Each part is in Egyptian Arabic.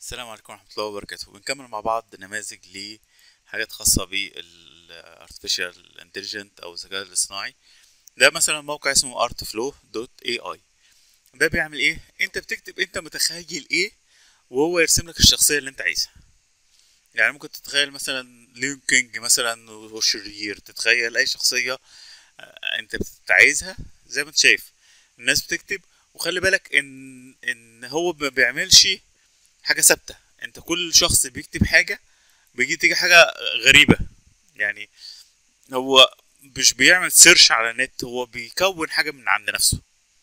السلام عليكم ورحمة الله وبركاته بنكمل مع بعض نماذج لحاجات خاصة بال artificial intelligence أو الذكاء الاصطناعي ده مثلا موقع اسمه artflow.ai ده بيعمل ايه انت بتكتب انت متخيل ايه وهو يرسم لك الشخصية اللي انت عايزها يعني ممكن تتخيل مثلا ليون كينج مثلا وهو شرير تتخيل اي شخصية آه، انت بت- عايزها زي ما انت شايف الناس بتكتب وخلي بالك ان ان هو ما بيعملش حاجه ثابته انت كل شخص بيكتب حاجه بيجي تيجي حاجه غريبه يعني هو مش بيعمل سيرش على النت هو بيكون حاجه من عند نفسه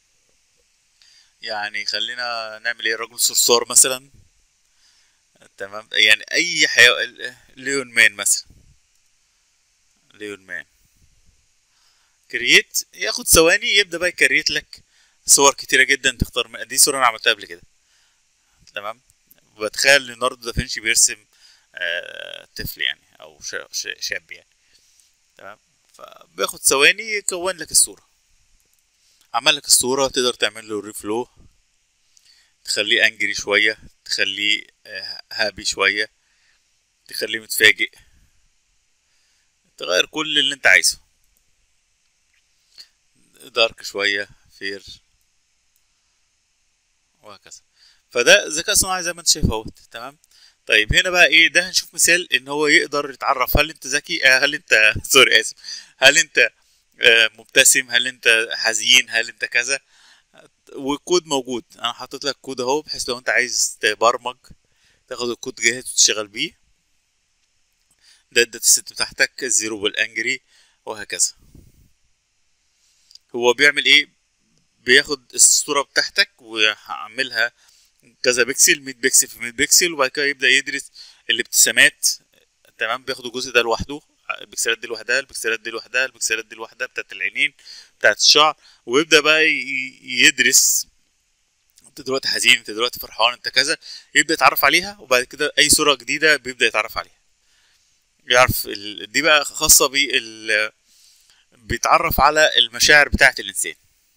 يعني خلينا نعمل ايه رجل صرصار مثلا تمام يعني اي حيوان ليون مان مثلا ليون مان كرييت ياخد ثواني يبدا بقى يكريت لك صور كتيره جدا تختار من دي صوره انا عملتها قبل كده تمام بتخيل ليوناردو دافنشي بيرسم آه، طفل يعني او شا- شا- شاب يعني تمام فبياخد ثواني يكون لك الصوره عمل لك الصوره تقدر تعمل له ريفلو تخليه انجري شويه تخليه آه، هابي شويه تخليه متفاجئ تغير كل اللي انت عايزه دارك شويه فير وهكذا فده ذكاء صناعي زي ما انت شايف اهوت تمام طيب هنا بقى ايه ده هنشوف مثال ان هو يقدر يتعرف هل انت ذكي آه، هل انت سوري اسف هل انت آه، مبتسم هل انت حزين هل انت كذا والكود موجود انا حاطط لك كود اهو بحيث لو انت عايز تبرمج تاخد الكود جاهز وتشتغل بيه ده الداتا سيت بتاعتك الزيرو والانجري وهكذا هو بيعمل ايه بياخد الصورة بتاعتك ويعملها كذا بكسل 100 بكسل في 100 بكسل وبعد كده يبدأ يدرس الابتسامات تمام بياخد الجزء ده لوحده البكسلات دي لوحدها البكسلات دي لوحدها البكسلات دي لوحدها بتاعت العينين بتاعت الشعر ويبدأ بقى ي- يدرس انت دلوقتي حزين انت دلوقتي فرحان انت كذا يبدأ يتعرف عليها وبعد كده اي صورة جديدة بيبدأ يتعرف عليها يعرف ال... دي بقى خاصة بال بيتعرف على المشاعر بتاعت الإنسان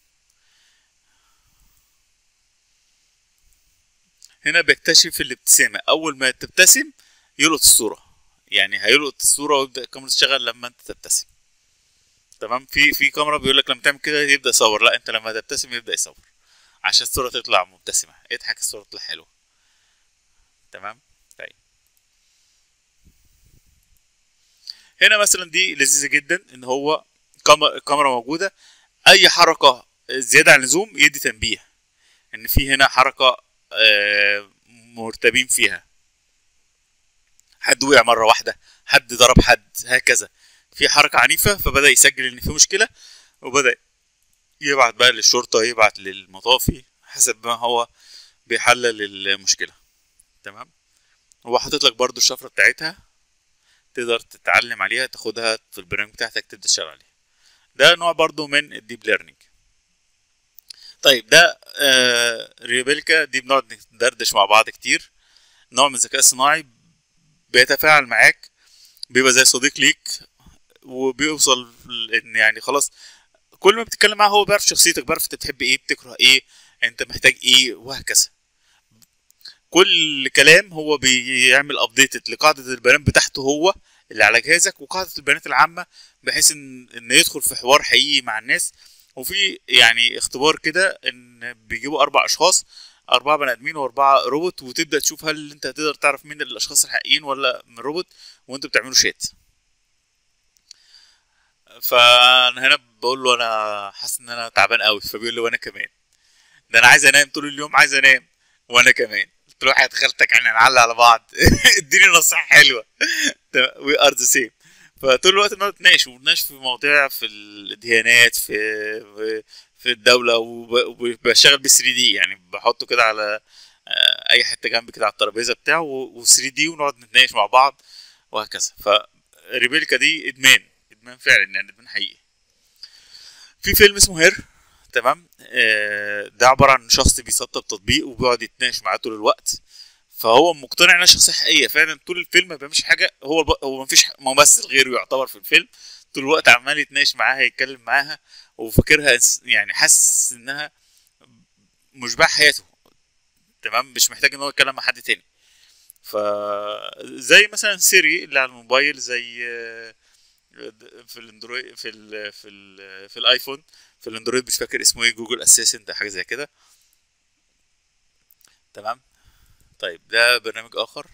هنا بيكتشف الابتسامة أول ما تبتسم يلقط الصورة يعني هيلقط الصورة ويبدأ الكاميرا تشتغل لما أنت تبتسم تمام في في كاميرا بيقول لك لما تعمل كده يبدأ يصور لا أنت لما تبتسم يبدأ يصور عشان الصورة تطلع مبتسمة اضحك الصورة تطلع حلوة تمام طيب هنا مثلا دي لذيذة جدا ان هو كام- الكاميرا موجودة اي حركة زيادة عن اللزوم يدي تنبيه ان في هنا حركة آه، مرتبين فيها حد وقع مرة واحدة حد ضرب حد هكذا في حركة عنيفة فبدأ يسجل ان في مشكلة وبدأ يبعت بقى للشرطة يبعت للمطافي حسب ما هو بيحلل المشكلة تمام هو حاطط لك برضو الشفرة بتاعتها تقدر تتعلم عليها تاخدها في البرنامج بتاعتك تبدأ تشتغل عليها ده نوع برضو من الديب ليرنينج طيب ده آه ريبيلكا دي بنقعد ندردش مع بعض كتير نوع من الذكاء الصناعي بيتفاعل معاك بيبقى زي صديق ليك وبيوصل ل- ان يعني خلاص كل ما بتتكلم معاه هو بيعرف شخصيتك بيعرف انت بتحب ايه بتكره ايه انت محتاج ايه وهكذا كل كلام هو بيعمل ابديتد لقاعده البيانات بتاعته هو اللي على جهازك وقاعده البيانات العامه بحيث ان ان يدخل في حوار حقيقي مع الناس وفي يعني اختبار كده ان بيجيبوا اربع اشخاص اربعه بني ادمين واربعه روبوت وتبدا تشوف هل انت هتقدر تعرف مين الاشخاص الحقيقيين ولا من روبوت وانتوا بتعملوا شات فانا هنا بقول له انا حاسس ان انا تعبان قوي فبيقول لي وانا كمان ده انا عايز انام طول اليوم عايز انام وانا كمان قلت له حياة خالتك يعني نعلق على بعض اديني نصيحة حلوة وي ار ذا سيم فطول الوقت نقعد نتناقش ونتناقش في مواضيع في الديانات في في- في الدولة وب- وبشتغل ب 3 دي يعني بحطه كده على آه، اي حتة جنبي كده على الترابيزة بتاعه و 3 دي ونقعد نتناقش مع بعض وهكذا فريبيلكا دي ادمان ادمان فعلا يعني ادمان حقيقي في فيلم اسمه هير تمام آه، ده عباره عن شخص بيسطب تطبيق وبيقعد يتناقش معاه طول الوقت فهو مقتنع انها شخصيه حقيقيه فعلا طول الفيلم ما بيعملش حاجه هو الب... هو ما فيش ممثل غيره يعتبر في الفيلم طول الوقت عمال يتناقش معاها يتكلم معاها وفاكرها إنس- يعني حاسس انها مشبع حياته تمام مش محتاج ان هو يتكلم مع حد تاني فزي مثلا سيري اللي على الموبايل زي آه، في الاندرويد في ال في ال في الايفون في الاندرويد مش فاكر اسمه ايه جوجل اسيستنت حاجه زي كده تمام طيب ده برنامج اخر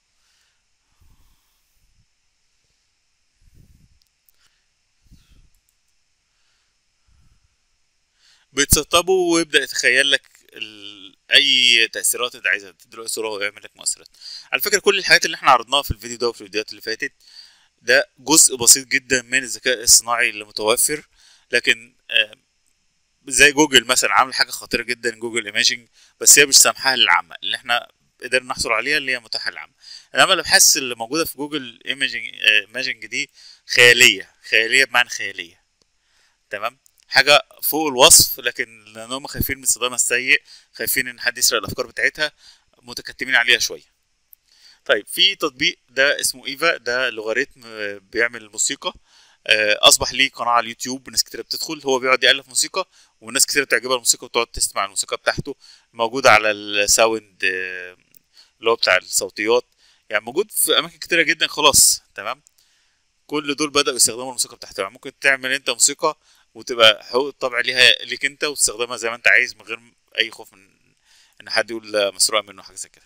بتسطبه ويبدا يتخيل لك ال... اي تاثيرات انت عايزها تديله أي صوره ويعمل لك مؤثرات على فكره كل الحاجات اللي احنا عرضناها في الفيديو ده وفي الفيديوهات اللي فاتت ده جزء بسيط جدا من الذكاء الصناعي اللي متوفر لكن آه، زي جوجل مثلا عامل حاجه خطيره جدا جوجل ايماجينج بس هي مش سامحاها للعامه اللي احنا قدرنا نحصل عليها اللي هي متاحه للعامه انما الابحاث اللي موجوده في جوجل ايماجينج ايماجينج دي خياليه خياليه بمعنى خياليه تمام حاجه فوق الوصف لكن لان هم خايفين من استخدامها السيء خايفين ان حد يسرق الافكار بتاعتها متكتمين عليها شويه طيب في تطبيق ده اسمه ايفا ده لوغاريتم آه، بيعمل موسيقى آه، اصبح ليه قناه على اليوتيوب ناس كتير بتدخل هو بيقعد يالف موسيقى وناس كتير بتعجبها الموسيقى وتقعد تسمع الموسيقى بتاعته موجود على الساوند آه، اللي هو بتاع الصوتيات يعني موجود في اماكن كتيره جدا خلاص تمام كل دول بداوا يستخدموا الموسيقى بتاعته يعني ممكن تعمل انت موسيقى وتبقى حقوق الطبع ليها ليك انت وتستخدمها زي ما انت عايز من غير اي خوف من ان حد يقول لا مسروقه منه حاجه زي كده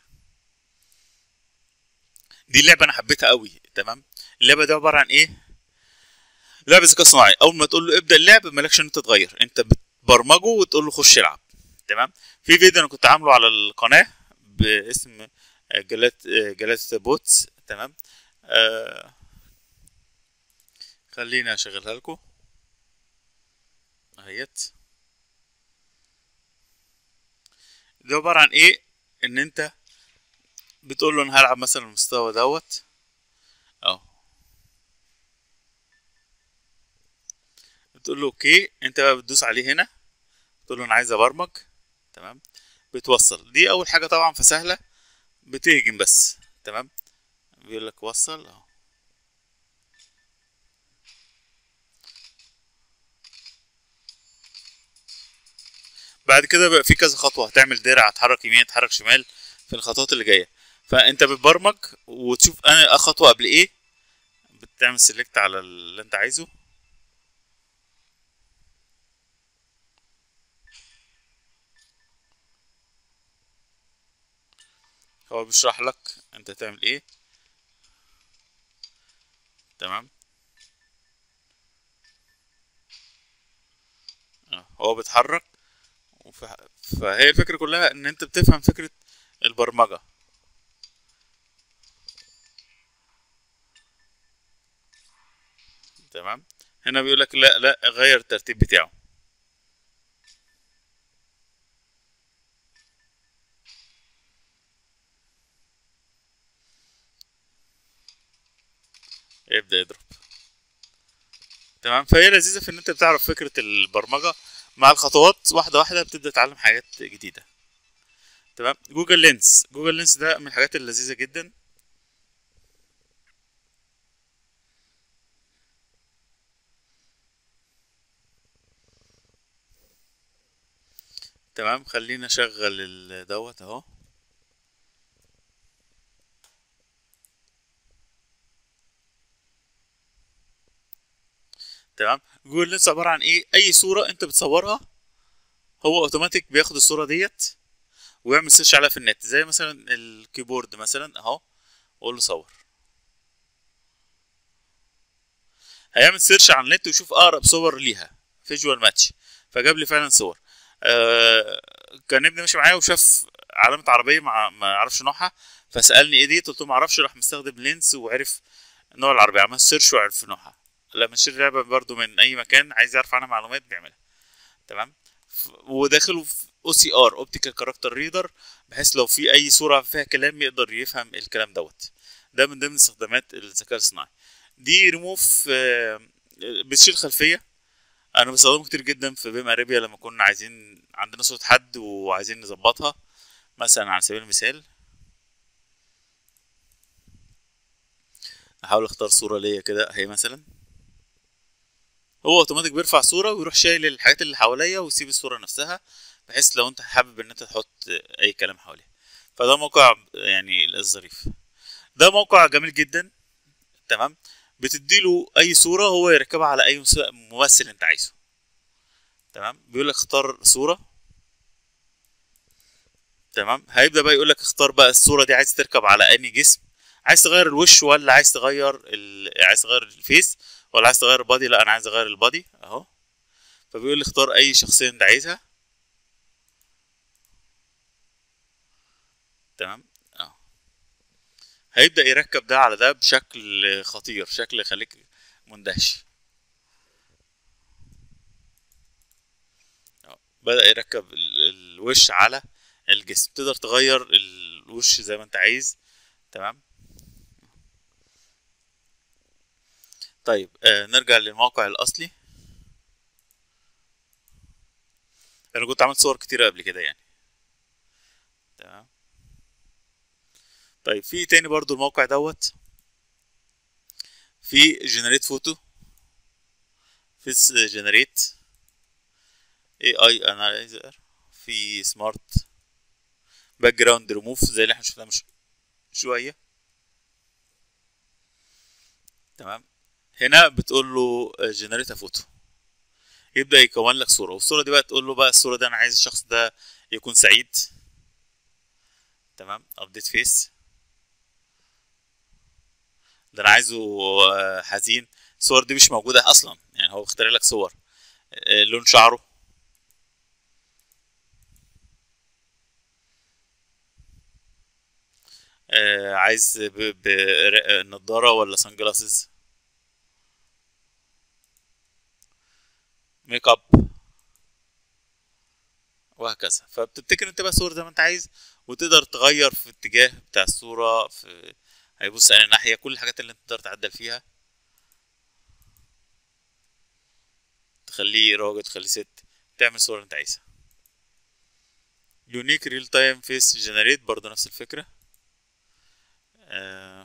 دي لعبه انا حبيتها قوي تمام اللعبه دي عباره عن ايه لعبه ذكاء صناعي اول ما تقول له ابدا اللعب مالكش ان انت تغير انت بتبرمجه وتقول له خش العب تمام في فيديو انا كنت عامله على القناه باسم جلات جلات بوتس تمام آه خليني اشغلها لكم اهيت ده عباره عن ايه ان انت بتقول له انا هلعب مثلا المستوى دوت اهو بتقول له اوكي انت بقى بتدوس عليه هنا تقول له انا عايز ابرمج تمام بتوصل دي اول حاجه طبعا فسهله بتهجم بس تمام بيقول لك وصل اهو بعد كده بقى في كذا خطوه هتعمل درع هتحرك يمين هتحرك شمال في الخطوات اللي جايه فانت بتبرمج وتشوف انا خطوه قبل ايه بتعمل سيلكت على اللي انت عايزه هو بيشرح لك انت تعمل ايه تمام اه هو بيتحرك وف... فهي الفكرة كلها ان انت بتفهم فكرة البرمجة تمام هنا بيقول لك لا لا غير الترتيب بتاعه يبدأ يضرب تمام فهي لذيذة في ان انت بتعرف فكرة البرمجة مع الخطوات واحدة واحدة بتبدأ تتعلم حاجات جديدة تمام جوجل لينس جوجل لينس ده من الحاجات اللذيذة جدا تمام خلينا اشغل ال- دوت اهو تمام جوجل لينس عبارة عن ايه اي صورة انت بتصورها هو اوتوماتيك بياخد الصورة ديت ويعمل سيرش عليها في النت زي مثلا الكيبورد مثلا اهو واقول له صور هيعمل سيرش على النت ويشوف اقرب صور ليها فيجوال ماتش فجاب لي فعلا صور آه كان ابني ماشي معايا وشاف علامة عربية مع ما اعرفش نوعها فسألني ايه دي قلت له ما اعرفش راح مستخدم لينس وعرف نوع العربية عمل سيرش وعرف نوعها لما اشتري لعبة برضو من اي مكان عايز يعرف عنها معلومات بيعملها تمام ف- وداخله في او سي ار اوبتيكال كاركتر ريدر بحيث لو في اي صورة فيها كلام يقدر يفهم الكلام دوت ده من ضمن استخدامات الذكاء الصناعي دي ريموف آه، بتشيل خلفية انا بستخدمه كتير جدا في بيم اريبيا لما كنا عايزين عندنا صورة حد وعايزين نظبطها مثلا على سبيل المثال احاول اختار صورة ليا كده اهي مثلا هو اوتوماتيك بيرفع صورة ويروح شايل الحاجات اللي حواليا ويسيب الصورة نفسها بحيث لو انت حابب ان انت تحط اي كلام حواليها فده موقع يعني الظريف ده موقع جميل جدا تمام بتديله اي صوره هو يركبها على اي مس- ممثل انت عايزه تمام بيقول لك اختار صوره تمام هيبدا بقى يقول لك اختار بقى الصوره دي عايز تركب على انهي جسم عايز تغير الوش ولا عايز تغير ال... عايز تغير الفيس ولا عايز تغير البادي لا انا عايز اغير البادي اهو فبيقول لي اختار اي شخصيه انت عايزها تمام اه هيبدا يركب ده على ده بشكل خطير شكل يخليك مندهش اه بدأ يركب ال- الوش على الجسم تقدر تغير الوش زي ما انت عايز تمام طيب آه نرجع للموقع الأصلي أنا كنت عملت صور كتيرة قبل كده يعني تمام طيب في تاني برضو الموقع دوت في جنريت فوتو في جنريت اي اي انالايزر في سمارت باك جراوند ريموف زي اللي احنا شفناه مش شويه تمام هنا بتقول له جنريت فوتو يبدا يكون لك صوره والصوره دي بقى تقول له بقى الصوره دي انا عايز الشخص ده يكون سعيد تمام ابديت فيس ده انا عايزه آه، حزين الصور دي مش موجوده اصلا يعني هو اختار لك صور آه، لون شعره آه، عايز بنضاره ولا سان جلاسز ميك اب وهكذا فبتبتكر انت بقى صور زي ما انت عايز وتقدر تغير في اتجاه بتاع الصورة في هيبص أي ناحية كل الحاجات اللي انت تقدر تعدل فيها تخليه راجل تخليه ست تعمل صورة انت عايزها يونيك ريل تايم فيس جنريت برضه نفس الفكرة اه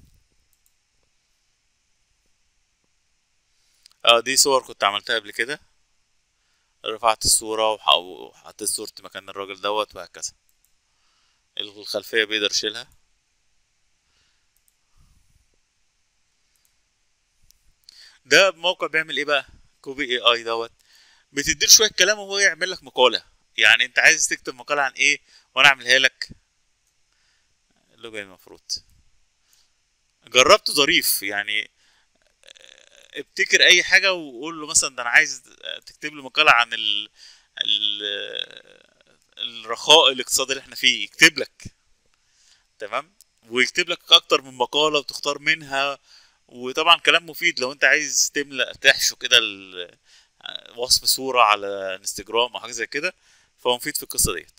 آه، دي صور كنت عملتها قبل كده رفعت الصورة وح- وحطيت صورتي مكان الراجل دوت وهكذا الخلفية بيقدر يشيلها ده موقع بيعمل ايه بقى كوبي اي اي دوت بتديله شوية كلام وهو يعمل لك مقالة يعني انت عايز تكتب مقالة عن ايه وانا اعملها لك اللوجو المفروض جربته ظريف يعني ابتكر اي حاجه وقول له مثلا ده انا عايز تكتب لي مقاله عن ال... ال... الرخاء الاقتصادي اللي احنا فيه يكتب لك تمام ويكتب لك اكتر من مقاله وتختار منها وطبعا كلام مفيد لو انت عايز تملأ تحشو كده ال- وصف صوره على انستجرام او حاجه زي كده فهو مفيد في القصه ديت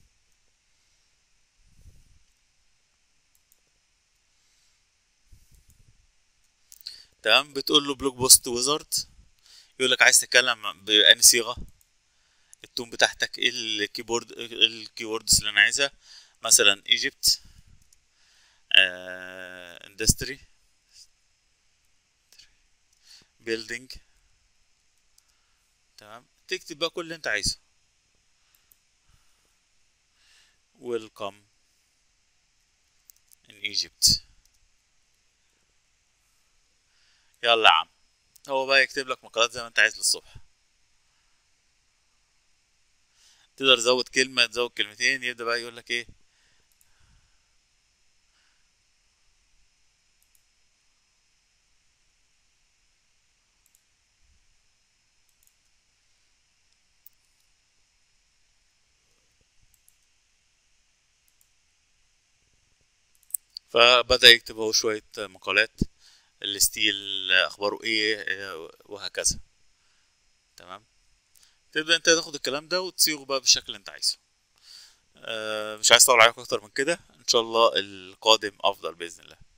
تمام بتقول له بلوج بوست ويزارد يقول لك عايز تتكلم بأنهي صيغه التون بتاعتك ايه الكيبورد إيه الكيوردز اللي انا عايزها مثلا ايجيبت اندستري بيلدينج تمام تكتب بقى كل اللي انت عايزه welcome in Egypt يلا يا عم هو بقى يكتب لك مقالات زي ما انت عايز للصبح تقدر تزود كلمة تزود كلمتين يبدأ بقى يقول لك ايه فبدأ يكتب هو شوية مقالات الستيل اخباره ايه اه، وهكذا تمام تبدأ انت تاخد الكلام ده وتصيغه بقى بالشكل اللي انت عايزه اه، مش عايز اطول عليكم اكتر من كده ان شاء الله القادم افضل باذن الله